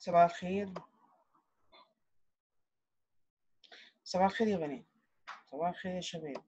صباح الخير صباح الخير يا بنات صباح الخير يا شباب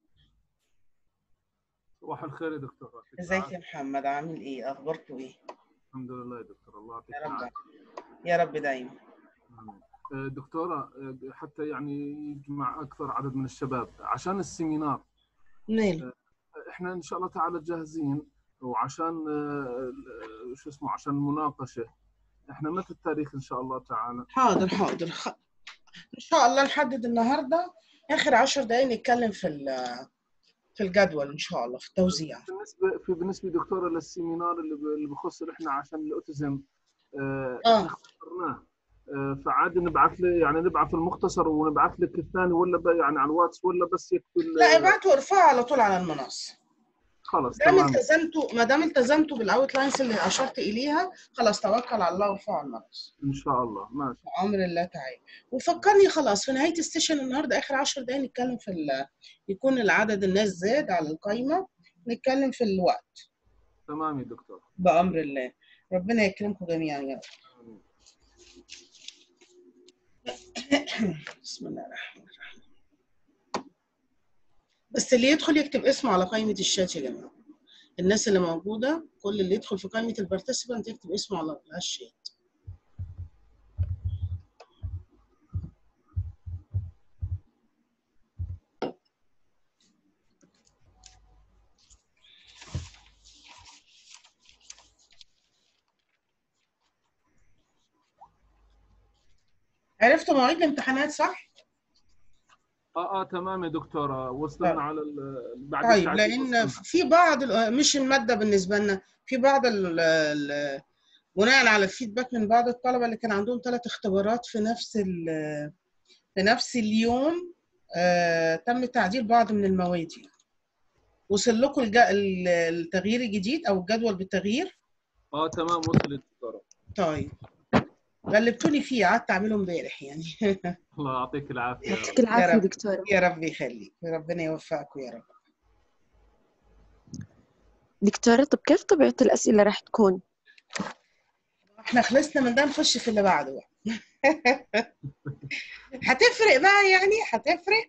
صباح الخير يا دكتور يعطيك ازيك العافية. يا محمد عامل ايه اخباركم ايه الحمد لله يا دكتور الله يعطيك يا رب العافيه يا رب دايما آمين. آه، دكتوره آه، حتى يعني يجمع اكثر عدد من الشباب عشان السيمينار نيل احنا ان شاء الله تعالى جاهزين وعشان آه، آه، شو اسمه عشان المناقشه احنا متى التاريخ ان شاء الله تعالى حاضر حاضر خ... ان شاء الله نحدد النهارده اخر عشر دقايق نتكلم في ال- في الجدول ان شاء الله في التوزيع بالنسبه في بالنسبه دكتوره للسيمينار اللي ب- اللي بخص احنا عشان الاوتيزم آه، اه احنا اخترناه آه، فعادي نبعث لي يعني نبعث المختصر ونبعث لك الثاني ولا ب- يعني على الواتس ولا بس يكفي ال- لا ابعتوا وارفعوا على طول على المنصه خلاص دام تمام التزمتوا ما دام التزمتوا بالاوت لاينز اللي اشرت اليها خلاص توكل على الله وارفعوا على المنصه ان شاء الله ماشي بأمر الله تعالى وفكرني خلاص في نهاية السيشن النهاردة آخر عشر دقايق نتكلم في ال... يكون العدد الناس زاد على القايمة نتكلم في الوقت تمام يا دكتور بأمر الله ربنا يكرمكم جميعا يا رب آمين. بسم الله الرحمن الرحيم بس اللي يدخل يكتب اسمه على قائمة الشات يا جماعة الناس اللي موجودة كل اللي يدخل في قائمة البارتيسيبانت يكتب اسمه على على الشات عرفتوا مواعيد الامتحانات صح؟ اه اه تمام يا دكتوره وصلنا طيب. على ال- بعد طيب التعديل لان وصلنا. في بعض ال- مش الماده بالنسبه لنا في بعض ال ال بناء على الفيدباك من بعض الطلبه اللي كان عندهم ثلاث اختبارات في نفس ال- في نفس اليوم آه تم تعديل بعض من المواد يعني. وصل لكم الج- ال- التغيير الجديد او الجدول بالتغيير اه تمام وصلت دكتوره طيب غلبتوني فيه قعدت اعمله امبارح يعني الله يعطيك العافيه يا رب. يعطيك العافية رب. دكتورة يا رب يخليك ربنا يوفقكم يا رب دكتورة طب كيف طبيعة الأسئلة راح تكون؟ احنا خلصنا من ده نخش في اللي بعده بقى هتفرق بقى يعني هتفرق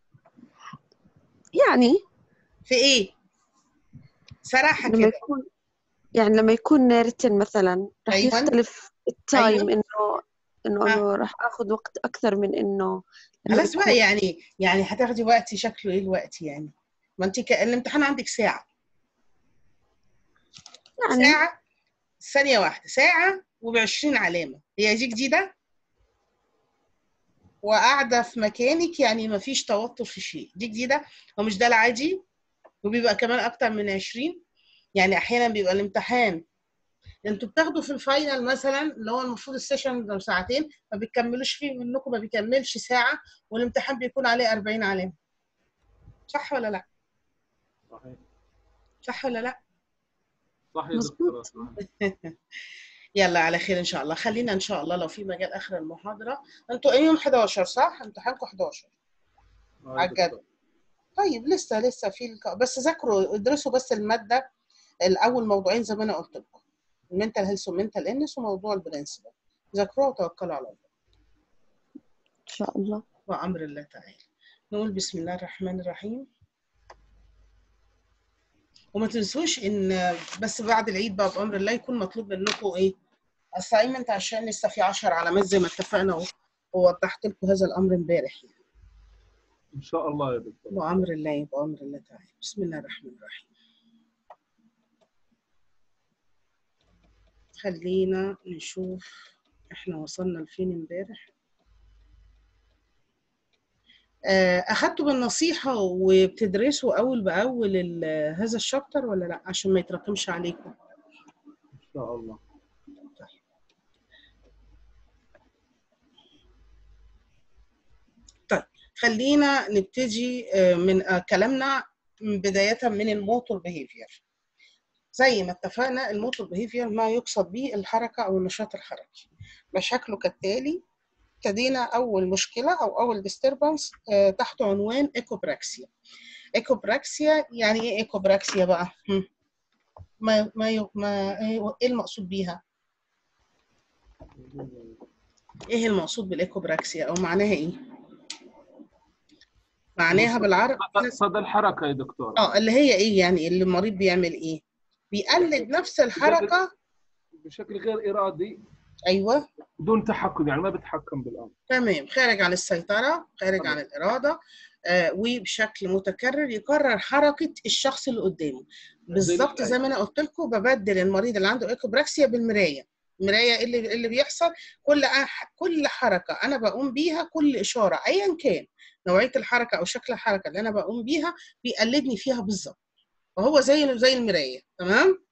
يعني في ايه صراحة لما كده يكون يعني لما يكون ريتن مثلا راح أيوة. يختلف التايم أيوة. إنه إنه آه. إنه راح آخذ وقت أكثر من إنه لما خلاص بقى يكون- يعني يعني هتاخدي وقت شكله ايه الوقت يعني ما انت ك... الامتحان عندك ساعة يعني ساعة ثانية واحدة ساعة وب20 علامة هي دي جديدة وقاعدة في مكانك يعني ما فيش توتر في شيء دي جديدة ومش ده العادي وبيبقى كمان أكتر من 20 يعني أحيانا بيبقى الامتحان انتوا بتاخدوا في الفاينل مثلا اللي هو المفروض السيشن لو ساعتين ما بتكملوش فيه منكم ما بيكملش ساعة والامتحان بيكون عليه 40 علامة صح ولا لا؟ صحيح صح ولا لا؟ صح يا مظبوط. دكتوره يلا على خير ان شاء الله خلينا ان شاء الله لو في مجال اخر المحاضره انتوا يوم 11 صح امتحانكم 11 آه يا على الجدول. دكتور. طيب لسه لسه في الك... بس ذاكروا ادرسوا بس الماده الاول موضوعين زي ما انا قلت لكم المنتال هيلث ومنتال انس وموضوع البرنسبل ذاكروها وتوكلوا على الله إن شاء الله وامر الله تعالى نقول بسم الله الرحمن الرحيم وما تنسوش ان بس بعد العيد بقى بامر الله يكون مطلوب منكم ايه assignment عشان لسه في 10 علامات زي ما اتفقنا و- ووضحت لكم هذا الامر امبارح يعني. ان شاء الله يا دكتور بأمر الله بأمر الله تعالى بسم الله الرحمن الرحيم خلينا نشوف احنا وصلنا لفين امبارح آه، أخدتوا بالنصيحة وبتدرسوا أول بأول ال- هذا الشابتر ولا لأ عشان ما يتراكمش عليكم ان شاء الله خلينا نبتدي آه، من آه، كلامنا من بداية من الموتور بيهيفير زي ما اتفقنا الموتور بيهيفير ما يقصد به الحركة أو النشاط الحركي مشاكله كالتالي ابتدينا أول مشكلة أو أول ديستربنس تحت عنوان إيكوبراكسيا إيكوبراكسيا يعني إيه إيكوبراكسيا بقى؟ هم. ما ما ي- ما إيه المقصود بيها؟ ايه المقصود بالايكوبراكسيا او معناها ايه معناها بالعربي صدى- صدى الحركه يا دكتور اه اللي هي ايه يعني اللي المريض بيعمل ايه بيقلد نفس الحركه بشكل غير ارادي ايوه بدون تحكم يعني ما بتحكم بالامر تمام خارج عن السيطرة خارج طبعا. عن الإرادة آه وبشكل متكرر يكرر حركة الشخص اللي قدامه بالظبط زي ما أنا قلت لكم ببدل المريض اللي عنده إيكوبراكسيا بالمراية المراية إيه اللي اللي بيحصل كل أح- كل حركة أنا بقوم بيها كل إشارة أيا كان نوعية الحركة أو شكل الحركة اللي أنا بقوم بيها بيقلدني فيها بالظبط وهو زي زي المراية تمام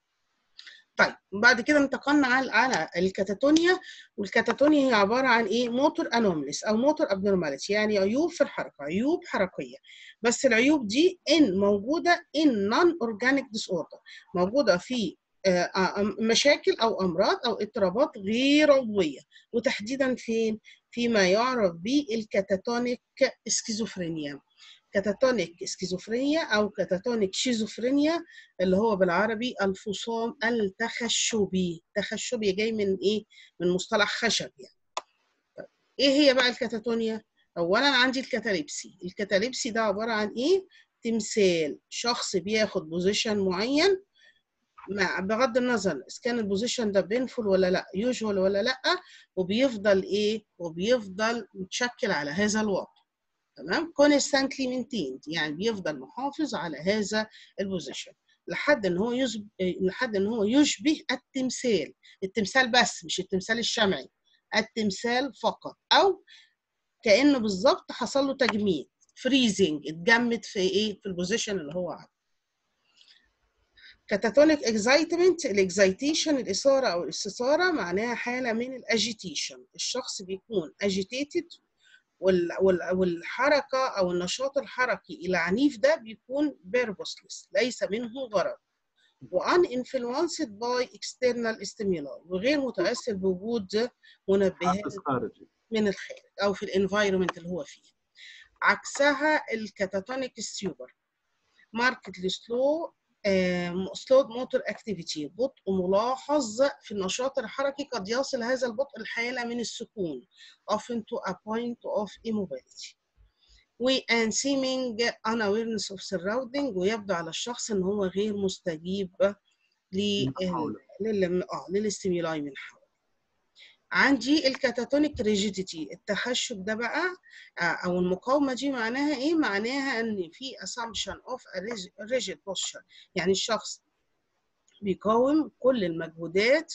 طيب بعد كده انتقلنا على على الكاتاتونيا والكاتاتونيا هي عباره عن ايه موتور انوملس او موتور ابنورماليتي يعني عيوب في الحركه عيوب حركيه بس العيوب دي ان موجوده ان نون اورجانيك ديس اوردر موجوده في آه، آه، مشاكل او امراض او اضطرابات غير عضويه وتحديدا فين فيما يعرف بالكاتاتونيك سكيزوفرينيا كاتاتونيك سكيزوفرينيا او كاتاتونيك شيزوفرينيا اللي هو بالعربي الفصام التخشبي تخشبي جاي من ايه من مصطلح خشب يعني طيب، ايه هي بقى الكاتاتونيا اولا عندي الكاتاليبسي الكاتاليبسي ده عباره عن ايه تمثال شخص بياخد بوزيشن معين مع بغض النظر اذا كان البوزيشن ده بينفول ولا لا يوجوال ولا لا وبيفضل ايه وبيفضل متشكل على هذا الوضع تمام constantly maintained يعني بيفضل محافظ على هذا البوزيشن لحد ان هو يشبه لحد ان هو يشبه التمثال التمثال بس مش التمثال الشمعي التمثال فقط او كانه بالظبط حصل له تجميد فريزنج اتجمد في ايه في البوزيشن اللي هو عامله كاتاتونيك اكزايتمنت الاكزايتيشن الاثاره او الاستثاره معناها حاله من الاجيتيشن الشخص بيكون اجيتيتد وال- وال- والحركه او النشاط الحركي العنيف ده بيكون purposeless ليس منه غرض وان influenced by external stimuli وغير متاثر بوجود منبهات حافز خارجي من الخارج او في الانفايرمنت اللي هو فيه عكسها الكاتاتونيك ستيوبر ماركتلي سلو سلو موتور اكتيفيتي بطء ملاحظ في النشاط الحركي قد يصل هذا البطء الحالة من السكون often to a point of immobility و and seeming unawareness of surrounding ويبدو على الشخص ان هو غير مستجيب لل من حوله. لل اه للاستيمولاي من حوله عندي الكاتاتونيك ريجيديتي التخشب ده بقى آه، او المقاومه دي معناها ايه معناها ان في assumption of a rig- rigid posture يعني الشخص بيقاوم كل المجهودات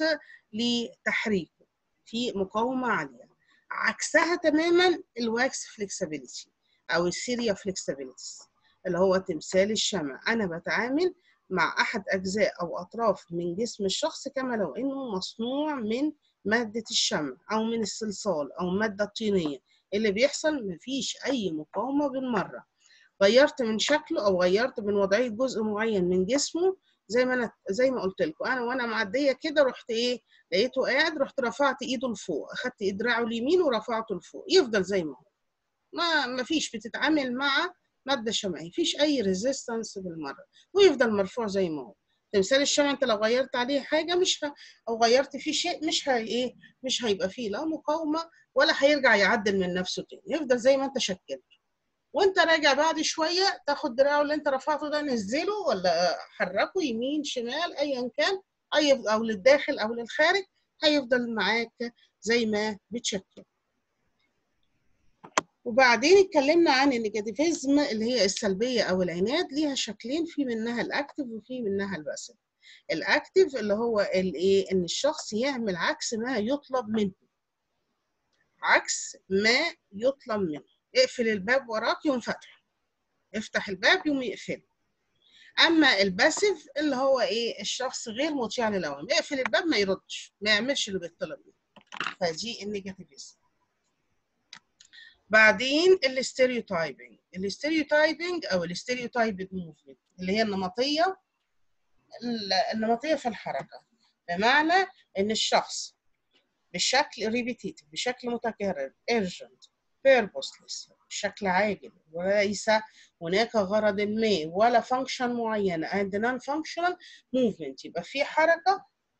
لتحريكه في مقاومه عاليه عكسها تماما الواكس فليكسبيليتي او السيريا فليكسبيليتي اللي هو تمثال الشمع انا بتعامل مع احد اجزاء او اطراف من جسم الشخص كما لو انه مصنوع من ماده الشمع او من الصلصال او الماده الطينيه اللي بيحصل مفيش اي مقاومه بالمره غيرت من شكله او غيرت من وضعيه جزء معين من جسمه زي ما انا زي ما قلت لكم انا وانا معديه كده رحت ايه لقيته قاعد رحت رفعت ايده لفوق اخدت دراعه اليمين ورفعته لفوق يفضل زي ما هو ما ما فيش بتتعامل مع ماده شمعيه مفيش اي ريزيستنس بالمره ويفضل مرفوع زي ما هو تمثال الشمع انت لو غيرت عليه حاجه مش ه... او غيرت فيه شيء مش هي ايه مش هيبقى فيه لا مقاومه ولا هيرجع يعدل من نفسه تاني يفضل زي ما انت شكلته وانت راجع بعد شويه تاخد دراعه اللي انت رفعته ده نزله ولا حركه يمين شمال ايا كان اي او للداخل او للخارج هيفضل معاك زي ما بتشكل وبعدين اتكلمنا عن النيجاتيفيزم اللي هي السلبيه او العناد ليها شكلين في منها الاكتف وفي منها الباسف الاكتف اللي هو الايه ان الشخص يعمل عكس ما يطلب منه عكس ما يطلب منه اقفل الباب وراك يوم فتح افتح الباب يوم يقفله اما الباسيف اللي هو ايه الشخص غير مطيع للاوامر يقفل الباب ما يردش ما يعملش اللي بيطلب منه فدي النيجاتيفيزم بعدين الاستيريوتايبنج الاستيريوتايبنج او الاستيريوتايبد موفمنت اللي هي النمطيه النمطيه في الحركه بمعنى ان الشخص بشكل ريبيتيتيف بشكل متكرر urgent purposeless بشكل عاجل وليس هناك غرض ما ولا فانكشن معينه and non functional movement يبقى في حركه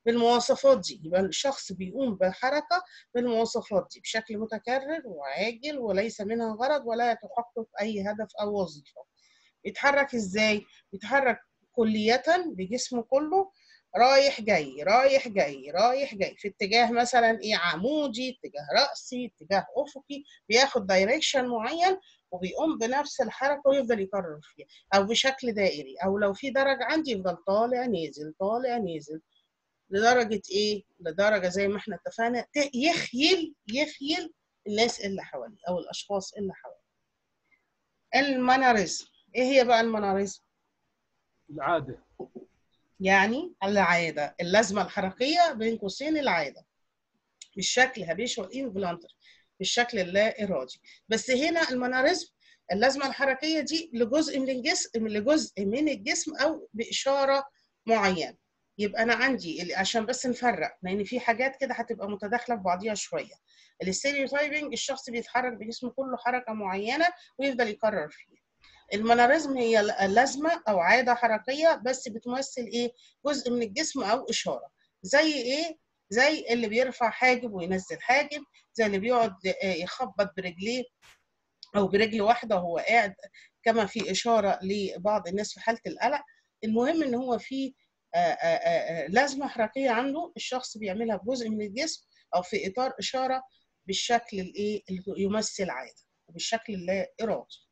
بالمواصفات دي يبقى الشخص بيقوم بحركة بالمواصفات دي بشكل متكرر وعاجل وليس منها غرض ولا تحقق أي هدف أو وظيفة يتحرك إزاي؟ يتحرك كلية بجسمه كله رايح جاي رايح جاي رايح جاي في اتجاه مثلا ايه عمودي اتجاه رأسي اتجاه أفقي بياخد دايركشن معين وبيقوم بنفس الحركة ويفضل يكرر فيها أو بشكل دائري أو لو في درج عندي يفضل طالع نازل طالع نازل لدرجة إيه؟ لدرجة زي ما إحنا اتفقنا ت- يخيل يخيل الناس اللي حواليه أو الأشخاص اللي حواليه. الماناريزم إيه هي بقى الماناريزم؟ العاده يعني العادة اللازمة الحركية بين قوسين العادة بالشكل هابيشوال انفلانتر بالشكل اللا إرادي بس هنا الماناريزم اللازمة الحركية دي لجزء من الجسم لجزء من الجسم أو بإشارة معينة يبقى أنا عندي ال- عشان بس نفرق لأن في حاجات كده هتبقى متداخلة في بعضيها شوية الستيريوتايبنج الشخص بيتحرك بجسمه كله حركة معينة ويفضل يكرر فيها الماناريزم هي اللازمة أو عادة حركية بس بتمثل إيه؟ جزء من الجسم أو إشارة زي إيه؟ زي اللي بيرفع حاجب وينزل حاجب زي اللي بيقعد آه، يخبط برجليه أو برجل واحدة وهو قاعد كما في إشارة لبعض الناس في حالة القلق المهم إن هو في آه، آه، آه، لازمة حركية عنده الشخص بيعملها بجزء من الجسم أو في إطار إشارة بالشكل الإيه اللي يمثل عادة وبالشكل اللا إرادي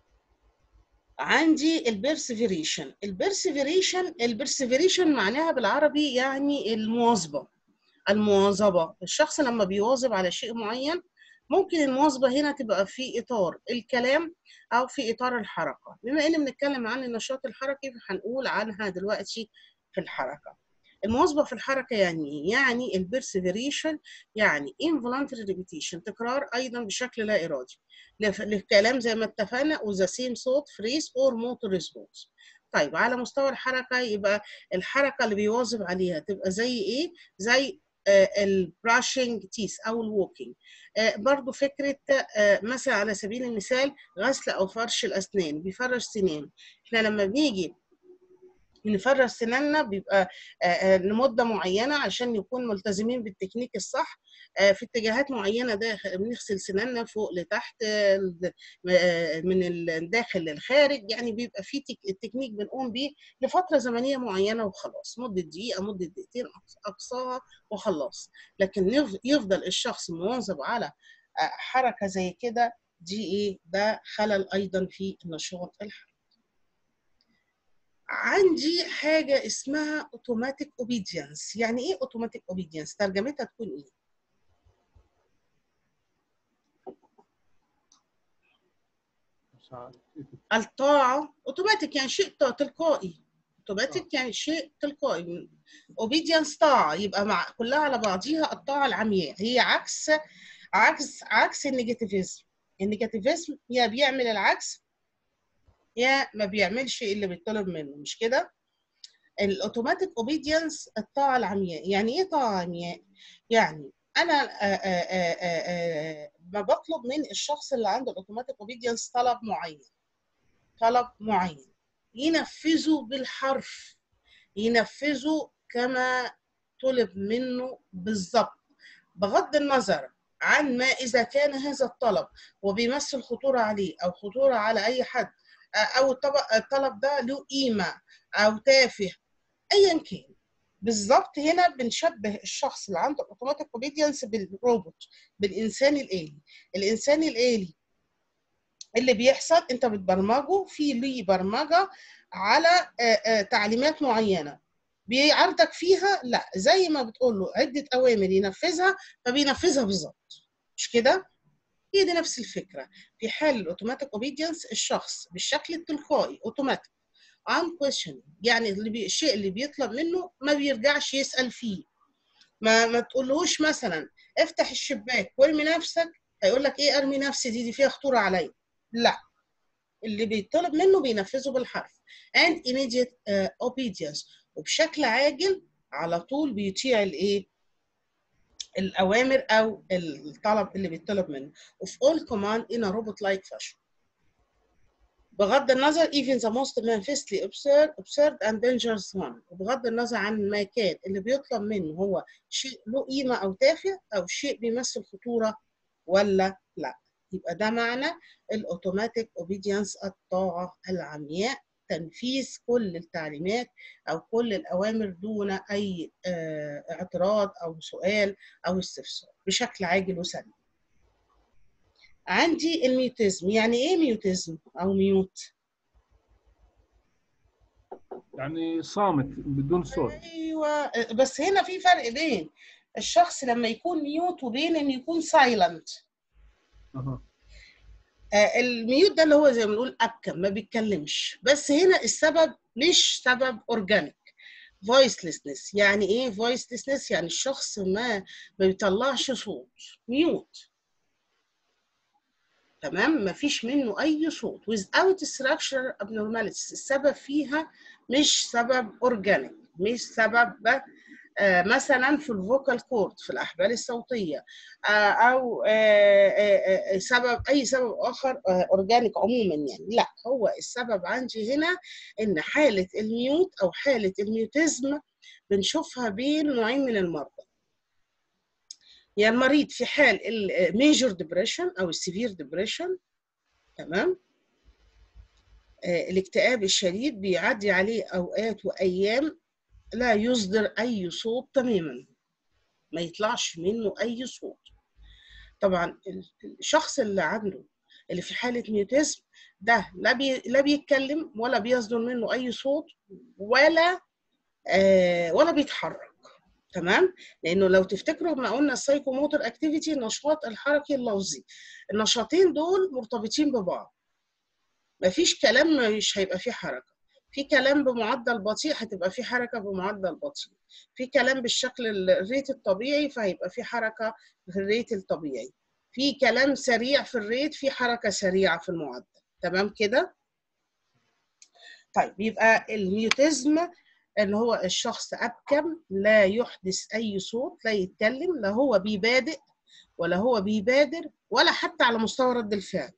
عندي البرسيفيريشن البرسيفيريشن البرسيفيريشن معناها بالعربي يعني المواظبة المواظبة الشخص لما بيواظب على شيء معين ممكن المواظبة هنا تبقى في إطار الكلام أو في إطار الحركة بما إن بنتكلم عن النشاط الحركي فهنقول عنها دلوقتي في الحركة المواظبة في الحركة يعني إيه؟ يعني البرسيفيريشن يعني involuntary repetition تكرار أيضا بشكل لا إرادي لف- للكلام زي ما اتفقنا وذا سيم صوت فريز اور موتور ريسبونس طيب على مستوى الحركة يبقى الحركة اللي بيواظب عليها تبقى زي إيه؟ زي البراشنج تيس او الووكينج برضو فكره آه، مثلا على سبيل المثال غسل او فرش الاسنان بيفرش سنان احنا لما بنيجي بنفرش سناننا بيبقى آه، آه، لمده معينه عشان نكون ملتزمين بالتكنيك الصح آه، في اتجاهات معينه داخل بنغسل سناننا فوق لتحت آه، ال- آه، من الداخل للخارج يعني بيبقى في تك- التكنيك بنقوم بيه لفتره زمنيه معينه وخلاص مده دقيقه مده دقيقتين أقص- اقصاها وخلاص لكن يف- يفضل الشخص مواظب على آه، حركه زي كده دي ايه ده خلل ايضا في النشاط الحركي عندي حاجة اسمها اوتوماتيك اوبيدينس يعني ايه اوتوماتيك اوبيدينس ترجمتها تكون ايه مش عارف كيف الطاعة اوتوماتيك يعني شيء ت- تلقائي اوتوماتيك يعني شيء تلقائي اوبيدينس طاعة يبقى مع كلها على بعضيها الطاعة العمياء هي عكس عكس عكس النيجاتيفيزم النيجاتيفيزم يا بيعمل العكس يا ما بيعملش اللي بيطلب منه مش كده الاوتوماتيك اوبيدينس الطاعه العمياء يعني ايه طاعه عمياء يعني انا آه، آه، آه، آه، آه، ما بطلب من الشخص اللي عنده الاوتوماتيك اوبيدينس طلب معين طلب معين ينفذه بالحرف ينفذه كما طلب منه بالظبط بغض النظر عن ما اذا كان هذا الطلب وبيمثل خطوره عليه او خطوره على اي حد آه، او الطب- الطلب ده له قيمه او تافه ايا كان بالظبط هنا بنشبه الشخص اللي عنده اوتوماتيك اوبيدينس بالروبوت بالانسان الالي الانسان الالي اللي بيحصل انت بتبرمجه في ليه برمجه على آه، آه، تعليمات معينه بيعرضك فيها لا زي ما بتقول له عده اوامر ينفذها فبينفذها بالظبط مش كده هي دي نفس الفكره في حال الاوتوماتيك اوبيدينس الشخص بالشكل التلقائي اوتوماتيك عن question يعني اللي بي... الشيء اللي بيطلب منه ما بيرجعش يسأل فيه ما ما تقولهوش مثلا افتح الشباك وارمي نفسك هيقول لك ايه ارمي نفسي دي دي فيها خطورة عليا لا اللي بيطلب منه بينفذه بالحرف and immediate uh, obedience وبشكل عاجل على طول بيطيع الايه الاوامر او الطلب اللي بيطلب منه of all command in a robot like fashion بغض النظر even the most manifestly absurd, absurd and dangerous one وبغض النظر عن المكان اللي بيطلب منه هو شيء له قيمة أو تافه أو شيء بيمثل خطورة ولا لا يبقى ده معنى الاوتوماتيك اوبيدينس الطاعة العمياء تنفيذ كل التعليمات أو كل الأوامر دون أي آه، اعتراض أو سؤال أو استفسار بشكل عاجل وسريع عندي الميوتيزم يعني ايه ميوتيزم او ميوت يعني صامت بدون صوت ايوه بس هنا في فرق بين الشخص لما يكون ميوت وبين انه يكون سايلنت أها. الميوت ده اللي هو زي ما بنقول ابكم ما بيتكلمش بس هنا السبب مش سبب اورجانيك voicelessness يعني ايه voicelessness يعني الشخص ما ما بيطلعش صوت ميوت تمام ما فيش منه اي صوت without structure abnormalities السبب فيها مش سبب اورجانيك مش سبب آه، مثلا في الفوكال كورد في الاحبال الصوتيه آه، او آه، آه، آه، سبب اي سبب اخر اورجانيك عموما يعني لا هو السبب عندي هنا ان حاله الميوت او حاله الميوتيزم بنشوفها بين نوعين من المرضى يعني المريض في حال الميجور ديبريشن او السيفير ديبريشن تمام آه، الاكتئاب الشديد بيعدي عليه اوقات وايام لا يصدر اي صوت تماما ما يطلعش منه اي صوت طبعا الشخص اللي عنده اللي في حاله ميوتيزم ده لا بي لا بيتكلم ولا بيصدر منه اي صوت ولا آه ولا بيتحرك تمام لانه لو تفتكروا ما قلنا السايكوموتور اكتيفيتي النشاط الحركي اللفظي النشاطين دول مرتبطين ببعض مفيش كلام مش هيبقى فيه حركه في كلام بمعدل بطيء هتبقى في حركه بمعدل بطيء في كلام بالشكل الريت الطبيعي فهيبقى في حركه في الريت الطبيعي في كلام سريع في الريت في حركه سريعه في المعدل تمام كده طيب يبقى الميوتيزم ان هو الشخص ابكم لا يحدث اي صوت لا يتكلم لا هو بيبادئ ولا هو بيبادر ولا حتى على مستوى رد الفعل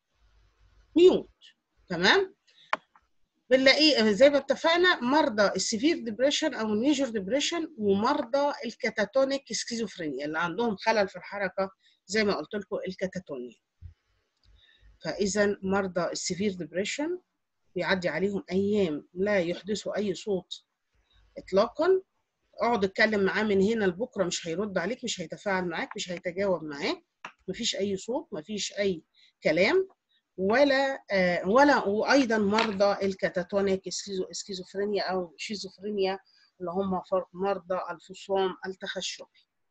ميوت تمام بنلاقيه زي ما اتفقنا مرضى السيفير ديبريشن او الميجور ديبريشن ومرضى الكاتاتونيك سكيزوفرينيا اللي عندهم خلل في الحركه زي ما قلت لكم الكاتاتونيا فاذا مرضى السيفير ديبريشن بيعدي عليهم ايام لا يحدثوا اي صوت اطلاقا اقعد اتكلم معاه من هنا لبكره مش هيرد عليك مش هيتفاعل معاك مش هيتجاوب معاك مفيش اي صوت مفيش اي كلام ولا آه ولا وايضا مرضى الكاتاتونيك سكيزوفرينيا او شيزوفرينيا اللي هم مرضى الفصام التخشبي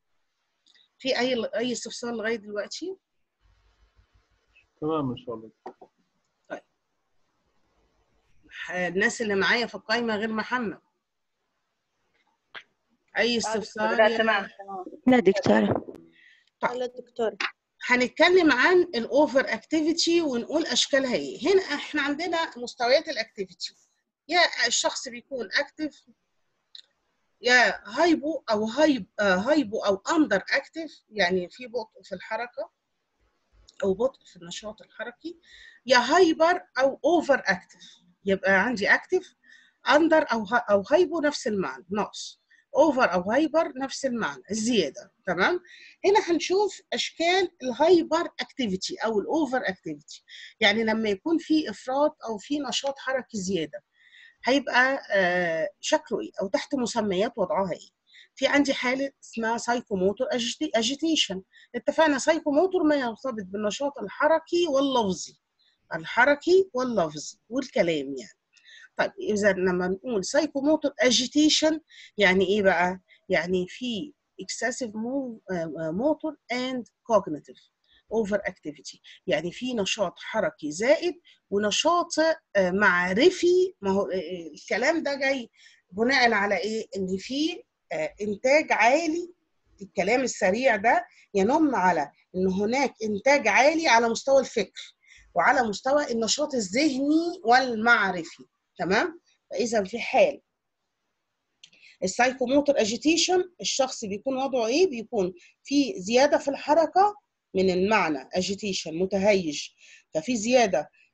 في اي اي استفسار لغايه دلوقتي تمام ان شاء الله الناس اللي معايا في القايمه غير محمد اي استفسار لا يا- تمام تمام لا دكتورة لا دكتور هنتكلم عن الاوفر اكتيفيتي ونقول اشكالها ايه هنا احنا عندنا مستويات الاكتيفيتي يا الشخص بيكون اكتف يا هايبو او هايب آه، هايبو او اندر اكتف يعني في بطء في الحركه او بطء في النشاط الحركي يا هايبر او اوفر اكتف يبقى عندي اكتف اندر او ها- او هايبو نفس المعنى ناقص اوفر او هايبر نفس المعنى الزياده تمام هنا هنشوف اشكال الهايبر اكتيفيتي او الاوفر اكتيفيتي يعني لما يكون في افراط او في نشاط حركي زياده هيبقى آه، شكله ايه او تحت مسميات وضعها ايه في عندي حاله اسمها سايكوموتور اجيتيشن اتفقنا سايكوموتور ما يرتبط بالنشاط الحركي واللفظي الحركي واللفظي والكلام يعني طيب اذا لما نقول سايكوموتور اجيتيشن يعني ايه بقى يعني في excessive mo- آه، motor and cognitive over activity يعني في نشاط حركي زائد ونشاط آه، معرفي ما هو آه، الكلام ده جاي بناء على ايه ان في آه، انتاج عالي الكلام السريع ده ينم على ان هناك انتاج عالي على مستوى الفكر وعلى مستوى النشاط الذهني والمعرفي تمام فاذا في حال السايكوموتور اجيتيشن الشخص بيكون وضعه ايه بيكون في زياده في الحركه من المعنى اجيتيشن متهيج ففي زياده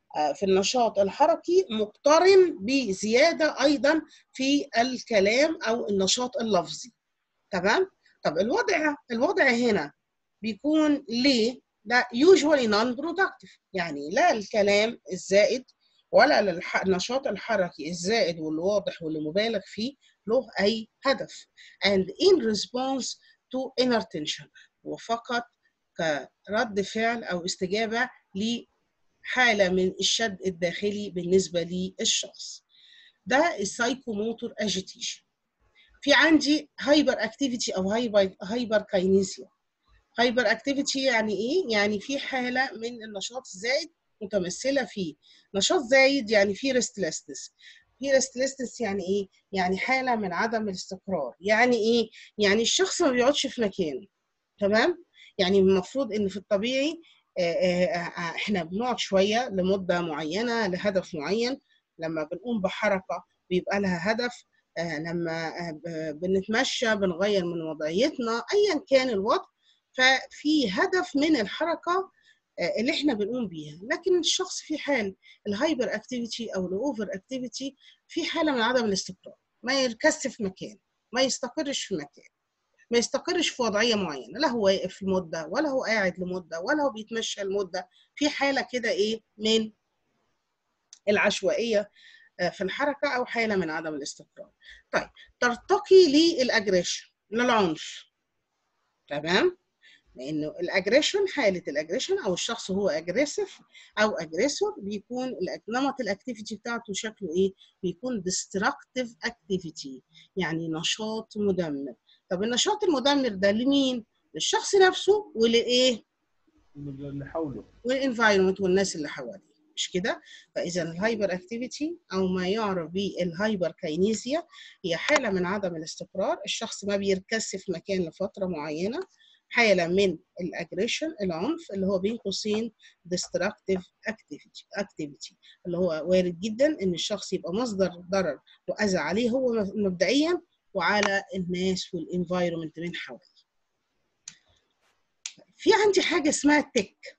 آه، في النشاط الحركي مقترن بزياده ايضا في الكلام او النشاط اللفظي تمام طب الوضع الوضع هنا بيكون ليه لا usually non productive يعني لا الكلام الزائد ولا للح- النشاط الحركي الزائد والواضح واللي مبالغ فيه له أي هدف and in response to inner tension وفقط كرد فعل أو استجابة لحالة من الشد الداخلي بالنسبة للشخص ده السايكوموتور اجيتيشن في عندي هايبر اكتيفيتي او هايبر هايبر كاينيزيا هايبر اكتيفيتي يعني ايه يعني في حاله من النشاط الزايد متمثله في نشاط زايد يعني في ريستلسنس في ريستلسنس يعني ايه يعني حاله من عدم الاستقرار يعني ايه يعني الشخص ما بيقعدش في مكانه تمام يعني المفروض ان في الطبيعي آه، آه، آه، احنا بنقعد شويه لمده معينه لهدف معين لما بنقوم بحركه بيبقى لها هدف آه، لما آه، ب- بنتمشى بنغير من وضعيتنا ايا كان الوضع ففي هدف من الحركه آه، اللي احنا بنقوم بيها لكن الشخص في حال الهايبر اكتيفيتي او الاوفر اكتيفيتي في حاله من عدم الاستقرار ما يركزش في مكان ما يستقرش في مكان ما يستقرش في وضعيه معينه لا هو واقف لمده ولا هو قاعد لمده ولا هو بيتمشى لمده في حاله كده ايه من العشوائيه آه، في الحركه او حاله من عدم الاستقرار طيب ترتقي للاجريشن للعنف تمام لانه الاجريشن حاله الاجريشن او الشخص هو اجريسيف او اجريسور بيكون الأك- نمط الاكتيفيتي بتاعته شكله ايه بيكون ديستركتيف اكتيفيتي يعني نشاط مدمر طب النشاط المدمر ده لمين للشخص نفسه ولايه اللي حوله والانفايرمنت والناس اللي حواليه مش كده فاذا الهايبر اكتيفيتي او ما يعرف بالهايبر كاينيزيا هي حاله من عدم الاستقرار الشخص ما بيركزش في مكان لفتره معينه حاله من الاجريشن العنف اللي هو بين قوسين destructive activity activity اللي هو وارد جدا ان الشخص يبقى مصدر ضرر واذى عليه هو مبدئيا وعلى الناس والانفايرمنت من حواليه في عندي حاجه اسمها التك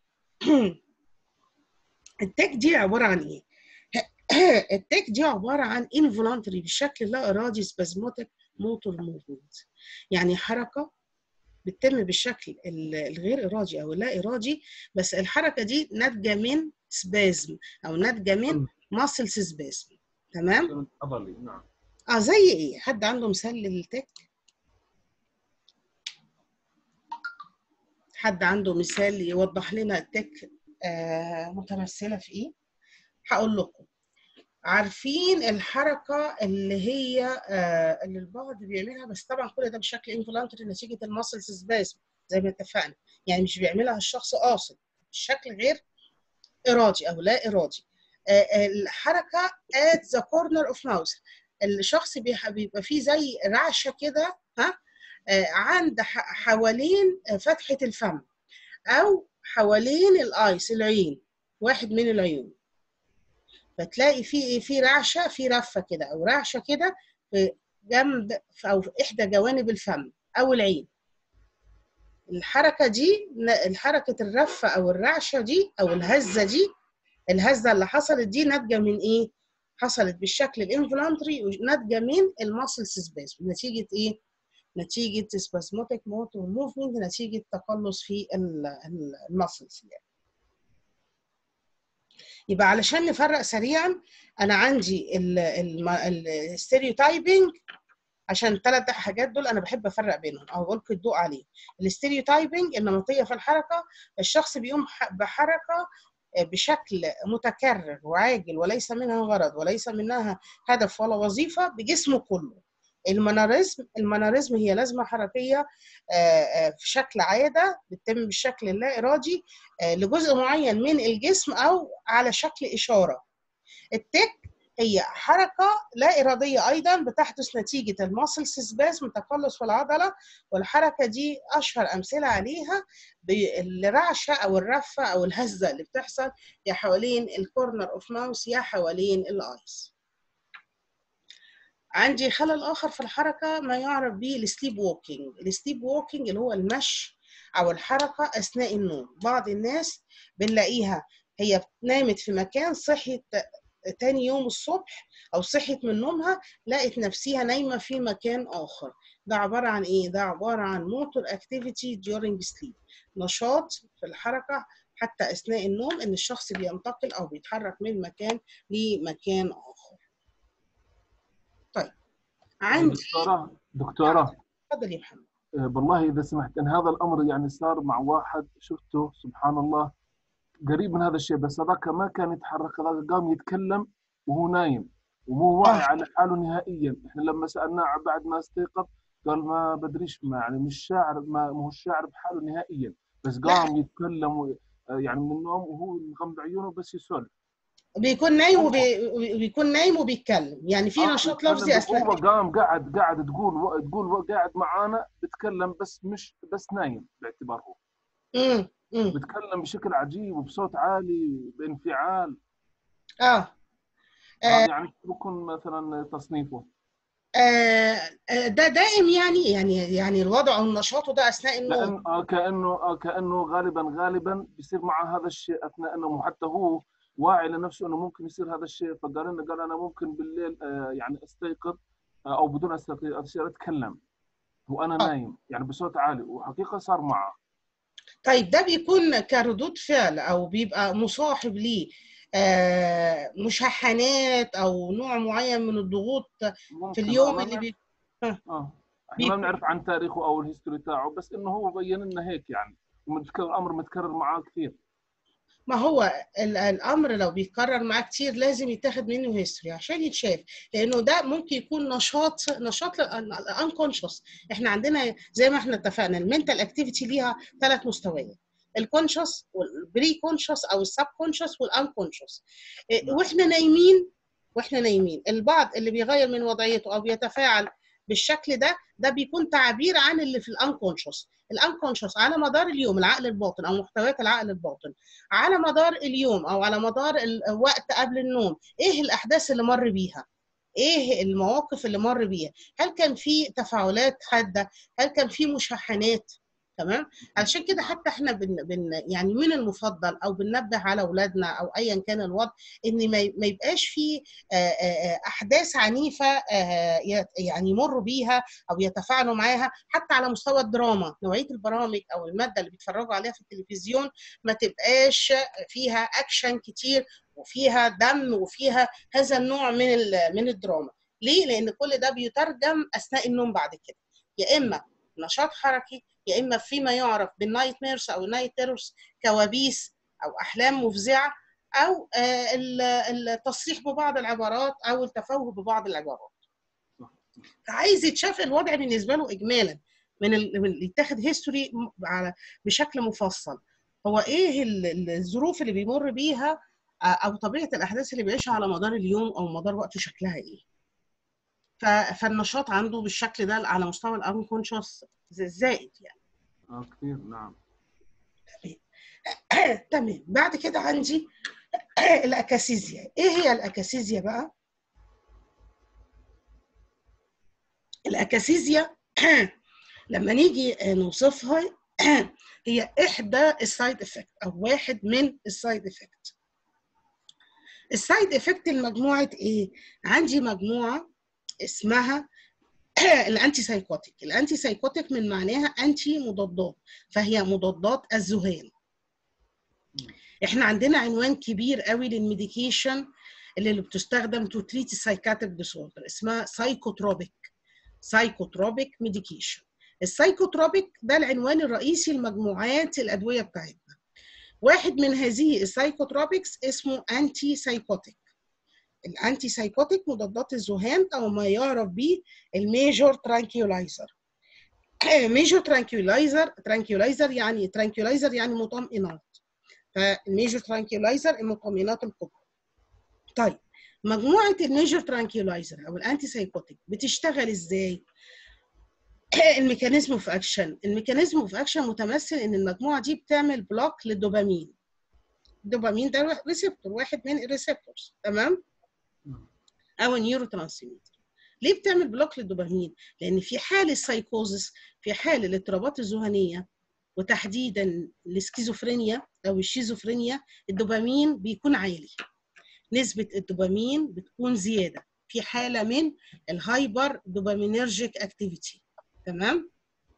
التك دي عباره عن ايه التك دي عباره عن involuntary بشكل لا ارادي spasmodic motor movement يعني حركه بتتم بالشكل ال- الغير ارادي او اللا ارادي بس الحركه دي ناتجه من سبازم او ناتجه من ماسلز سبازم تمام عضلي نعم اه زي ايه حد عنده مثال للتك حد عنده مثال يوضح لنا التك آه متمثله في ايه هقول لكم عارفين الحركه اللي هي آه اللي البعض بيعملها بس طبعا كل ده بشكل انفولانتري نتيجه الماسلز سبازم زي ما اتفقنا يعني مش بيعملها الشخص قاصد بشكل غير ارادي او لا ارادي آه، الحركه at the corner of mouth الشخص بيح- بيبقى فيه زي رعشه كده ها آه، عند ح- حوالين فتحه الفم او حوالين الايس العين واحد من العيون فتلاقي في ايه في رعشه في رفه كده او رعشه كده في جنب في- او في احدى جوانب الفم او العين الحركه دي ن- حركه الرفه او الرعشه دي او الهزه دي الهزه اللي حصلت دي ناتجه من ايه حصلت بالشكل الانفولانتري وناتجه من الماسل سباسم نتيجه ايه نتيجه سباسموتيك موتور موفمنت نتيجه تقلص في الماسلز يعني يبقى علشان نفرق سريعا انا عندي الستيريوتايبنج عشان الثلاث حاجات دول انا بحب افرق بينهم او القي الضوء عليه الستيريوتايبنج النمطيه في الحركه الشخص بيقوم ح- بحركه بشكل متكرر وعاجل وليس منها غرض وليس منها هدف ولا وظيفه بجسمه كله المناريزم المناريزم هي لازمه حركيه آه، آه، في شكل عاده بتتم بالشكل اللا ارادي آه، لجزء معين من الجسم او على شكل اشاره التك هي حركه لا اراديه ايضا بتحدث نتيجه الماسل سباسم تقلص في العضله والحركه دي اشهر امثله عليها بالرعشه او الرفه او الهزه اللي بتحصل يا حوالين الكورنر اوف ماوس يا حوالين الايس عندي خلل اخر في الحركه ما يعرف به السليب ووكينج السليب ووكينج اللي هو المشي او الحركه اثناء النوم بعض الناس بنلاقيها هي نامت في مكان صحيت تاني يوم الصبح او صحيت من نومها لقت نفسها نايمه في مكان اخر ده عباره عن ايه ده عباره عن motor activity during sleep نشاط في الحركه حتى اثناء النوم ان الشخص بينتقل او بيتحرك من مكان لمكان اخر طيب عندي دكتورة دكتورة اتفضل يا محمد آه، والله إذا سمحت أن هذا الأمر يعني صار مع واحد شفته سبحان الله قريب من هذا الشيء بس هذاك ما كان يتحرك هذاك قام يتكلم وهو نايم ومو واعي آه. على حاله نهائيا احنا لما سألناه بعد ما استيقظ قال ما بدريش ما يعني مش شاعر ما مو شاعر بحاله نهائيا بس قام يتكلم و- آه، يعني من النوم وهو مغمض عيونه بس يسولف بيكون نايم وبي... وبيكون نايم وبيتكلم يعني في آه، نشاط بيتكلم لفظي اثناء بقوة قام قاعد قاعد تقول تقول قاعد معانا بتكلم بس مش بس نايم باعتباره امم امم بتكلم بشكل عجيب وبصوت عالي بانفعال اه آه. آه. يعني شو بكون مثلا تصنيفه آه، آه، ده دائم يعني يعني يعني الوضع او النشاط ده اثناء النوم كأن آه كانه آه كانه غالبا غالبا بيصير معه هذا الشيء اثناء انه حتى هو واعي لنفسه انه ممكن يصير هذا الشيء فقال لنا قال انا ممكن بالليل آه يعني استيقظ آه او بدون استيقظ أصير اتكلم وانا آه. نايم يعني بصوت عالي وحقيقه صار معه طيب ده بيكون كردود فعل او بيبقى مصاحب ليه آه، مشاحنات او نوع معين من الضغوط ممكن في اليوم آه، اللي بي... اه احنا بيكون- ما بنعرف عن تاريخه او الهيستوري تاعه بس انه هو بين لنا هيك يعني ومتكرر الامر متكرر معاه كثير ما هو ال- الامر لو بيتكرر معاه كتير لازم يتاخد منه هيستوري عشان يتشاف لانه ده ممكن يكون نشاط نشاط الانكونشس احنا عندنا زي ما احنا اتفقنا المنتال اكتيفيتي ليها ثلاث مستويات الكونشس والبري كونشس او السب كونشس والانكونشس نعم. واحنا نايمين واحنا نايمين البعض اللي بيغير من وضعيته او بيتفاعل بالشكل ده ده بيكون تعبير عن اللي في الانكونشس الانكونشس على مدار اليوم العقل الباطن او محتويات العقل الباطن على مدار اليوم او على مدار الوقت قبل النوم ايه الاحداث اللي مر بيها ايه المواقف اللي مر بيها هل كان في تفاعلات حاده هل كان في مشاحنات تمام علشان كده حتى احنا بن بن يعني من المفضل او بننبه على اولادنا او ايا كان الوضع ان ما ي- ما يبقاش في آه، آه، آه، احداث عنيفه آه، يت- يعني يمروا بيها او يتفاعلوا معاها حتى على مستوى الدراما نوعيه البرامج او الماده اللي بيتفرجوا عليها في التلفزيون ما تبقاش فيها اكشن كتير وفيها دم وفيها هذا النوع من ال- من الدراما ليه لان كل ده بيترجم اثناء النوم بعد كده يا اما نشاط حركي يا اما فيما يعرف بالنايت ميرس او النايت تيرورز كوابيس او احلام مفزعه او آه، ال- التصريح ببعض العبارات او التفوه ببعض العبارات فعايز يتشاف الوضع بالنسبه له اجمالا من ال- من اللي يتاخد هيستوري على بشكل مفصل هو ايه ال- ال- الظروف اللي بيمر بيها آه، او طبيعه الاحداث اللي بيعيشها على مدار اليوم او مدار وقته شكلها ايه ف- فالنشاط عنده بالشكل ده على مستوى الانكونشس زائد يعني اه كثير نعم تمام بعد كده عندي الاكاسيزيا ايه هي الاكاسيزيا بقى الاكاسيزيا لما نيجي نوصفها هي احدى السايد افكت او واحد من السايد افكت السايد افكت المجموعه ايه عندي مجموعه اسمها الانتي سايكوتيك الانتي سايكوتيك من معناها انتي مضادات فهي مضادات الذهان احنا عندنا عنوان كبير قوي للميديكيشن اللي اللي بتستخدم تو تريت السايكاتيك ديسوردر اسمها سايكوتروبيك سايكوتروبيك ميديكيشن السايكوتروبيك ده العنوان الرئيسي لمجموعات الادويه بتاعتنا واحد من هذه السايكوتروبيكس اسمه انتي سايكوتيك الانتي سايكوتيك مضادات الذهان او ما يعرف به الميجور ترانكيولايزر ميجور ترانكيولايزر ترانكيولايزر يعني ترانكيولايزر يعني مطمئنات فالميجور ترانكيولايزر المطمئنات الكبرى طيب مجموعه الميجور ترانكيولايزر او الانتي سايكوتيك بتشتغل ازاي الميكانيزم اوف اكشن الميكانيزم اوف اكشن متمثل ان المجموعه دي بتعمل بلوك للدوبامين الدوبامين ده ريسبتور واحد من الريسبتورز تمام او نيورو ترانسميتر ليه بتعمل بلوك للدوبامين لان في حال السايكوزس في حال الاضطرابات الذهنيه وتحديدا السكيزوفرينيا او الشيزوفرينيا الدوبامين بيكون عالي نسبة الدوبامين بتكون زيادة في حالة من الهايبر دوبامينرجيك اكتيفيتي تمام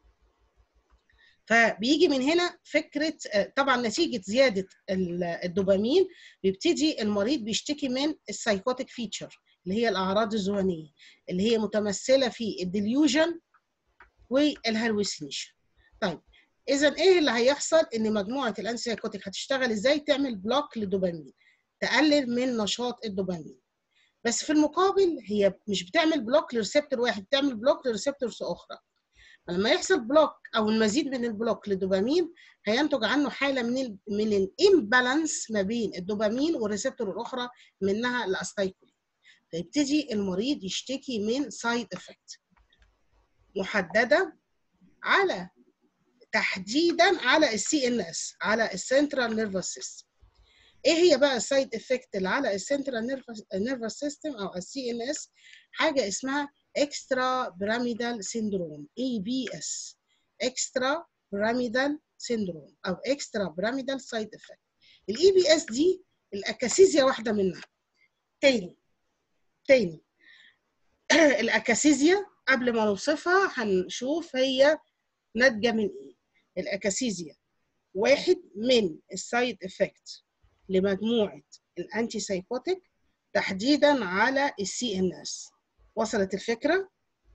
فبيجي من هنا فكرة آه، طبعا نتيجة زيادة ال- الدوبامين بيبتدي المريض بيشتكي من السايكوتيك فيتشر اللي هي الأعراض الذهنية اللي هي متمثلة في الديليوجن والهلوسينيشن طيب اذا ايه اللي هيحصل ان مجموعه الانتي سايكوتيك هتشتغل ازاي تعمل بلوك للدوبامين تقلل من نشاط الدوبامين بس في المقابل هي مش بتعمل بلوك لريسبتور واحد بتعمل بلوك لريسبتورز اخرى لما يحصل بلوك او المزيد من البلوك للدوبامين هينتج عنه حاله من ال من الامبالانس ما بين الدوبامين والريسبتور الاخرى منها الاستايكولين فيبتدي المريض يشتكي من سايد افكت محدده على تحديدا على السي ان اس على السنترال نيرفس سيستم ايه هي بقى السايد افكت اللي على السنترال نيرفس سيستم او السي ان اس حاجه اسمها اكسترا بيراميدال سيندروم اي بي اس اكسترا بيراميدال سيندروم او اكسترا بيراميدال سايد افكت الاي بي اس دي الاكاسيزيا واحده منها تاني تاني الاكاسيزيا قبل ما نوصفها هنشوف هي ناتجه من ايه الاكاسيزيا واحد من السايد افكت لمجموعه الانتي سايكوتيك تحديدا على السي ان اس وصلت الفكره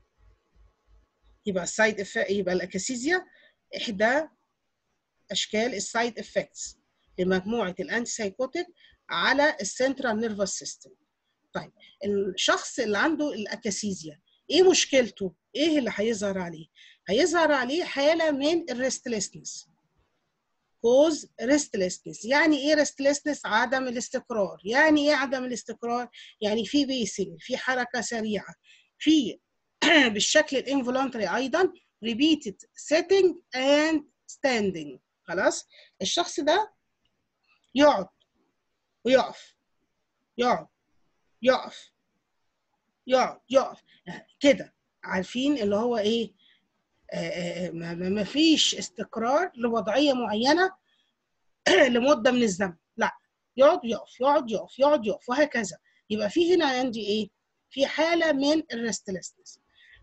يبقى السايد افكت يبقى الاكاسيزيا احدى اشكال السايد افكتس لمجموعه الانتي سايكوتيك على السنترال نيرفس سيستم طيب الشخص اللي عنده الاكاسيزيا ايه مشكلته ايه اللي هيظهر عليه هيظهر عليه حاله من الريستلسنس كوز ريستلسنس يعني ايه ريستلسنس عدم الاستقرار يعني ايه عدم الاستقرار يعني في بيسنج في حركه سريعه في بالشكل الانفولونتري ايضا repeated sitting and standing خلاص الشخص ده يقعد ويقف يقعد يقف يقعد يقف كده عارفين اللي هو ايه آه ما, ما فيش استقرار لوضعيه معينه لمده من الزمن لا يقعد يقف يقعد يقف يقعد يقف وهكذا يبقى في هنا عندي ايه في حاله من الريستلسنس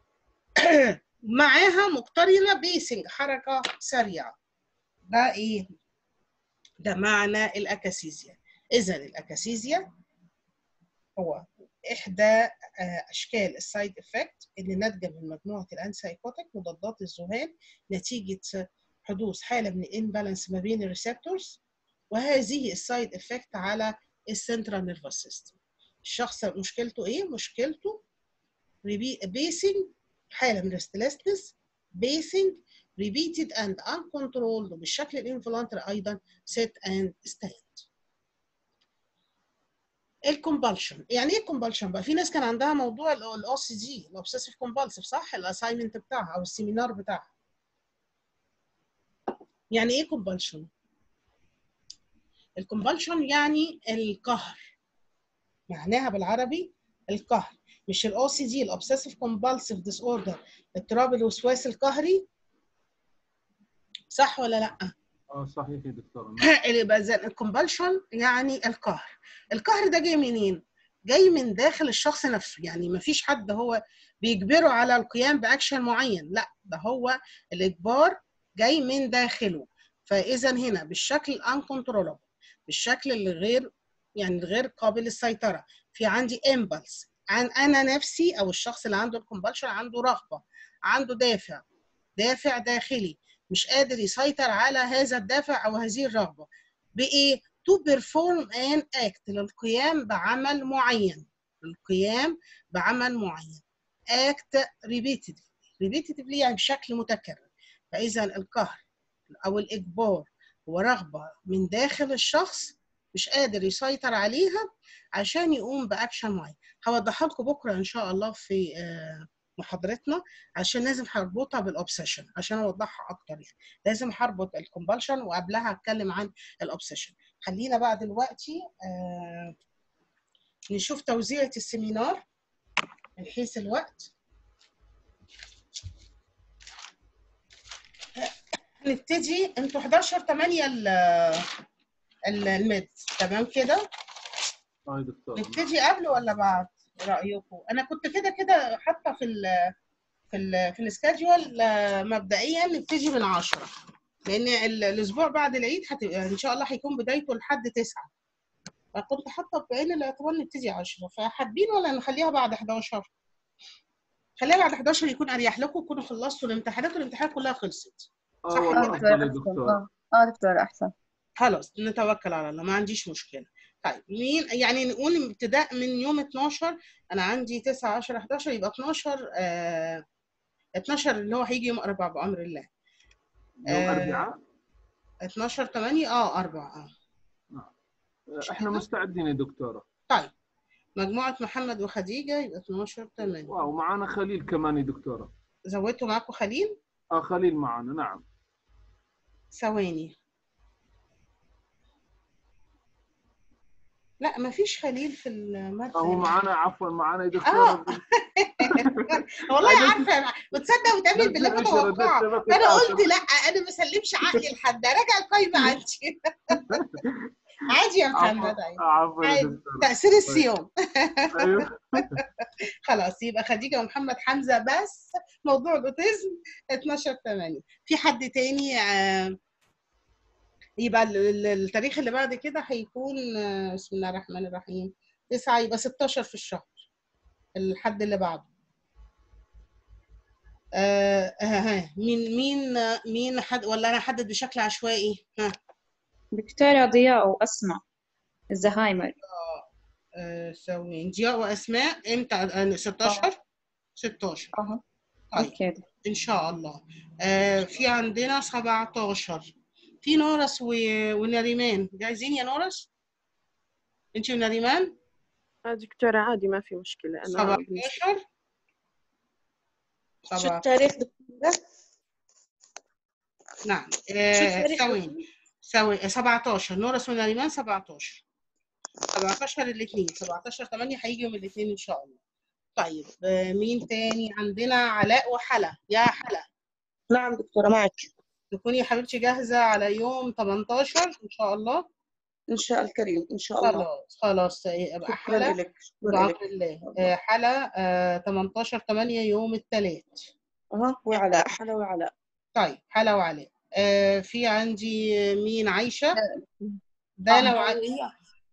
معاها مقترنه بيسنج حركه سريعه ده ايه ده معنى الاكاسيزيا اذا الاكاسيزيا هو احدى اشكال السايد افكت اللي ناتجه من مجموعه الانسايكوتيك مضادات الذهان نتيجه حدوث حاله من الانبالانس ما بين الريسبتورز وهذه السايد افكت على السنترال نيرفس سيستم الشخص مشكلته ايه مشكلته بيسنج حاله من ريستلسنس بيسنج repeated and uncontrolled وبالشكل الانفلانتري ايضا sit and stand الكومبالشن يعني ايه كومبالشن بقى في ناس كان عندها موضوع الاو سي دي الاوبسيسيف كومبالسيف صح الاساينمنت بتاعها او السيمينار بتاعها يعني ايه كومبالشن الكومبالشن يعني القهر معناها بالعربي القهر مش الاو سي دي الاوبسيسيف كومبالسيف ديس اوردر اضطراب الوسواس القهري صح ولا لا اه صحيح يا دكتور اللي يبقى زي الكومبالشن يعني القهر القهر ده جاي منين جاي من داخل الشخص نفسه يعني ما فيش حد هو بيجبره على القيام باكشن معين لا ده هو الاجبار جاي من داخله فاذا هنا بالشكل الانكنترولبل بالشكل اللي غير يعني غير قابل للسيطره في عندي امبلس عن انا نفسي او الشخص اللي عنده الكومبالشن عنده رغبه عنده دافع دافع داخلي مش قادر يسيطر على هذا الدافع او هذه الرغبه بايه to perform an act للقيام بعمل معين للقيام بعمل معين act repeatedly repeatedly يعني بشكل متكرر فاذا القهر او الاجبار هو رغبه من داخل الشخص مش قادر يسيطر عليها عشان يقوم باكشن معين هوضحها لكم بكره ان شاء الله في محاضرتنا عشان لازم هربطها بالاوبسيشن عشان اوضحها اكتر يعني لازم هربط الكومبالشن وقبلها هتكلم عن الاوبسيشن خلينا بقى دلوقتي آه نشوف توزيعة السيمينار من حيث الوقت نبتدي انتوا 11 8 ال ال- الميد تمام كده اه يا دكتور نبتدي قبل ولا بعد إيه رايكم انا كنت كده كده حاطه في ال في ال في السكادجول آه، مبدئيا نبتدي من 10 لان ال- الاسبوع بعد العيد هتبقى ان شاء الله هيكون بدايته لحد 9 فكنت حاطه بعين الاعتبار نبتدي 10 فحابين ولا نخليها بعد 11 خليها بعد 11 يكون اريح لكم تكونوا خلصتوا الامتحانات والامتحانات كلها خلصت اه صح والله كده؟ افضل يا دكتور اه اه دكتور احسن خلاص نتوكل على الله ما عنديش مشكله طيب مين يعني نقول ابتداء من يوم 12 انا عندي 9 10 11 يبقى 12 آه 12 اللي هو هيجي يوم 4 بامر الله يوم آه، اربعاء 12 8 اه 4 اه احنا مستعدين يا دكتوره طيب مجموعه محمد وخديجه يبقى 12 8 واو معنا خليل كمان يا دكتوره زودتوا معاكم خليل اه خليل معنا نعم ثواني لا ما فيش خليل في المادة آه هو معنا عفوا معنا يا اه دكتوره والله عارفه بتصدق وتامن بالله ده متوقعه شبكة- شبكة انا آسف. قلت لا انا ما اسلمش عقلي لحد راجع القايمه عندي عادي يا محمد عفوا عادي آه، عفوا يا عادي. دكتوره تاثير الصيام ايوه خلاص يبقى خديجه ومحمد حمزه بس موضوع الاوتيزم 12 8 في حد تاني آه، يبقى ال- ال- التاريخ اللي بعد كده هيكون آه، بسم الله الرحمن الرحيم 9 يبقى 16 في الشهر الحد اللي بعده آه آه، ها مين مين آه، مين حد ولا انا احدد بشكل عشوائي ها دكتورة ضياء وأسماء الزهايمر آه ثواني ضياء واسماء امتى آه، 16 16 أها طيب أوكي ان شاء الله آه في عندنا 17 في نورس و... ونريمان جاهزين يا نورس انت ونريمان آه، دكتورة عادي ما في مشكلة أنا 17 شو 17 التاريخ دكتورة؟ نعم شو آه التاريخ ثواني ثواني 17 نورس ونريمان 17 17 الاثنين 17 8 هيجي يوم الاثنين ان شاء الله طيب آه مين تاني عندنا علاء وحلا يا حلا نعم دكتورة معك تكوني يا حبيبتي جاهزة على يوم 18 إن شاء الله إن شاء الكريم إن شاء الله خلاص خلاص يبقى شكرا حلا لك شكرا بأمر لك الله آه، حلا آه، 18 8 يوم الثلاث أها وعلاء حلا وعلاء طيب حلا وعلاء آه، في عندي مين عايشة دانا وعائشة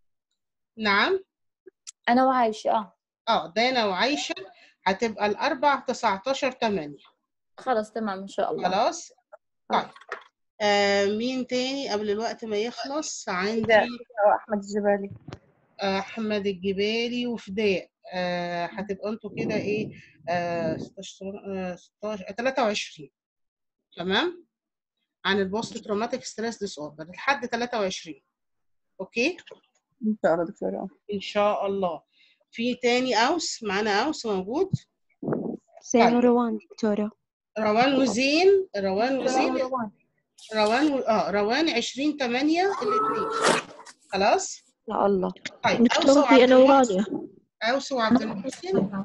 نعم أنا وعايشة آه اه دانا وعايشة هتبقى الأربع 19 8 خلاص تمام إن شاء الله خلاص طيب آه مين تاني قبل الوقت ما يخلص عندي أحمد الجبالي احمد الجبالي وفداء آه، هتبقى انتوا كده ايه آه، 16 آه، 16 23 تمام عن البوست تروماتيك ستريس ديس اوردر لحد 23 اوكي إن شاء الله دكتورة ان شاء الله في تاني اوس معانا اوس موجود زين طيب. وروان دكتورة روان وزين روان وزين روان و... اه روان 20 8 الاثنين خلاص يا الله طيب اوس دكتورة وعبد في أنا المحسن ورانيا اوس وعبد المحسن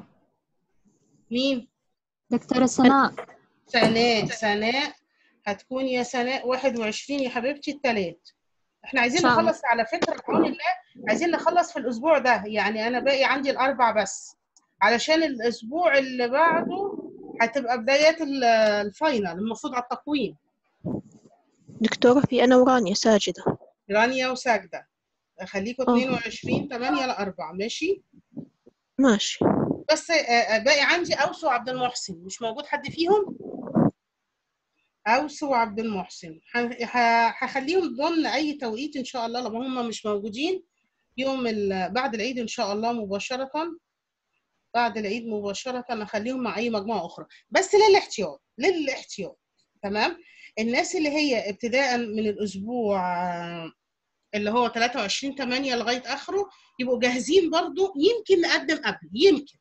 مين دكتورة سناء سناء سناء هتكون يا سناء 21 يا حبيبتي التلات احنا عايزين إن شاء الله. نخلص على فكرة بعون الله عايزين نخلص في الأسبوع ده يعني أنا باقي عندي الأربع بس علشان الأسبوع اللي بعده هتبقى بدايات ال- الفاينل المفروض على التقويم دكتورة في أنا ورانيا ساجدة رانيا وساجدة خليكوا آه. 22 8 ل 4 ماشي ماشي بس آه، آه، باقي عندي أوس وعبد المحسن مش موجود حد فيهم أوس وعبد المحسن ه- ه- هخليهم ضمن أي توقيت إن شاء الله لما هم مش موجودين يوم ال- بعد العيد إن شاء الله مباشرة بعد العيد مباشرة أخليهم مع أي مجموعة أخرى بس للاحتياط للاحتياط تمام الناس اللي هي ابتداء من الأسبوع آه، اللي هو 23 8 لغاية آخره يبقوا جاهزين برضو يمكن نقدم قبل يمكن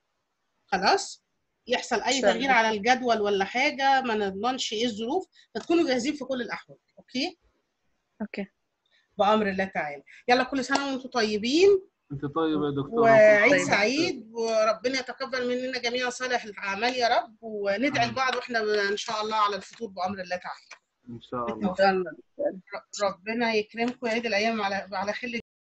خلاص يحصل اي إن شاء تغيير الله. على الجدول ولا حاجه ما نضمنش ايه الظروف فتكونوا جاهزين في كل الاحوال اوكي أوكي بامر الله تعالى يلا كل سنه وانتم طيبين انت طيب يا دكتور وعيد طيب. سعيد وربنا يتقبل مننا جميعا صالح الاعمال يا رب وندعي آمين. لبعض واحنا ان شاء الله على الفطور بامر الله تعالى ان شاء الله بالتوفيق. إن شاء الله دكتورة ر- ربنا يكرمكم ويعيد الايام على على خير